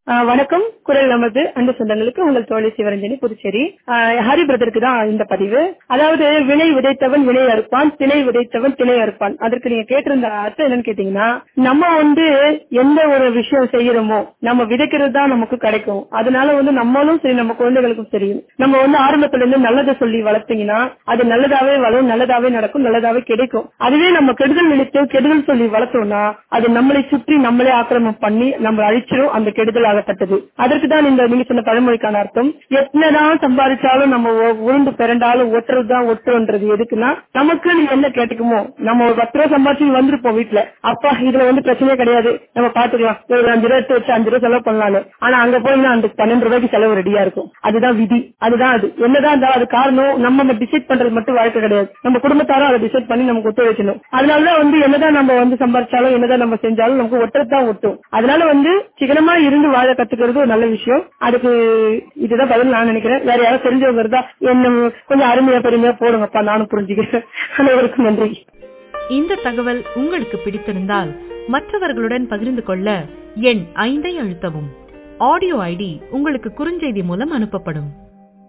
ஆஹ் வணக்கம் குரல் நமது அன்பு சொந்தங்களுக்கு உங்கள் தோழி சிவரஞ்சனி புதுச்சேரி ஆஹ் ஹரி பிரதருக்கு தான் இந்த பதிவு அதாவது வினை விதைத்தவன் வினை அறுப்பான் திணை விதைத்தவன் திணை அறுப்பான் அதற்கு நீங்க கேட்டிருந்த அர்த்தம் என்னன்னு கேட்டீங்கன்னா நம்ம வந்து எந்த ஒரு விஷயம் செய்யறோமோ நம்ம விதைக்கிறது தான் நமக்கு கிடைக்கும் அதனால வந்து நம்மளும் சரி நம்ம குழந்தைகளுக்கும் சரி நம்ம வந்து ஆரம்பத்துல இருந்து நல்லதை சொல்லி வளர்த்தீங்கன்னா அது நல்லதாவே வளரும் நல்லதாவே நடக்கும் நல்லதாவே கிடைக்கும் அதுவே நம்ம கெடுதல் நினைத்து கெடுதல் சொல்லி வளர்த்தோம்னா அது நம்மளை சுற்றி நம்மளே ஆக்கிரமம் பண்ணி நம்ம அழிச்சிரும் அந்த கெடுதல் ஆகப்பட்டது அதற்கு தான் இந்த நீங்க சொன்ன பழமொழிக்கான அர்த்தம் என்னதான் சம்பாதிச்சாலும் நம்ம ஒ- உருண்டு பிறண்டாலும் ஒட்டுறதுதான் ஒட்டுன்றது எதுக்குன்னா நமக்கு நீ என்ன கேட்டுக்குமோ நம்ம ஒரு பத்து ரூபா சம்பாதிச்சு வந்திருப்போம் வீட்டுல அப்பா இதுல வந்து பிரச்சனையே கிடையாது நம்ம பாத்துக்கலாம் ஒரு அஞ்சு ரூபா எடுத்து வச்சு அஞ்சு ரூபா செலவு பண்ணலாம்னு ஆனா அங்க போய் அந்த பன்னெண்டு ரூபாய்க்கு செலவு ரெடியா இருக்கும் அதுதான் விதி அதுதான் அது என்னதான் இருந்தாலும் அது காரணம் நம்ம டிசைட் பண்றது மட்டும் வாழ்க்கை கிடையாது நம்ம குடும்பத்தாரும் அதை டிசைட் பண்ணி நமக்கு ஒத்துழைக்கணும் அதனாலதான் வந்து என்னதான் நம்ம வந்து சம்பாதிச்சாலும் என்னதான் நம்ம செஞ்சாலும் நமக்கு ஒட்டுறது தான் ஒட்டும் அதனால வந்து சிக்கனமா இருந்து வாழ கத்துக்கிறது ஒரு நல்ல விஷயம் அதுக்கு இதுதான் பதில் நான் நினைக்கிறேன் வேற யாராவது தெரிஞ்சவங்க இருந்தா என்ன கொஞ்சம் அருமையா பெருமையா போடுங்கப்பா நானும் புரிஞ்சுக்கிறேன் அனைவருக்கும் நன்றி இந்த தகவல் உங்களுக்கு பிடித்திருந்தால் மற்றவர்களுடன் பகிர்ந்து கொள்ள எண் ஐந்தை அழுத்தவும் ஆடியோ ஐடி உங்களுக்கு குறுஞ்செய்தி மூலம் அனுப்பப்படும்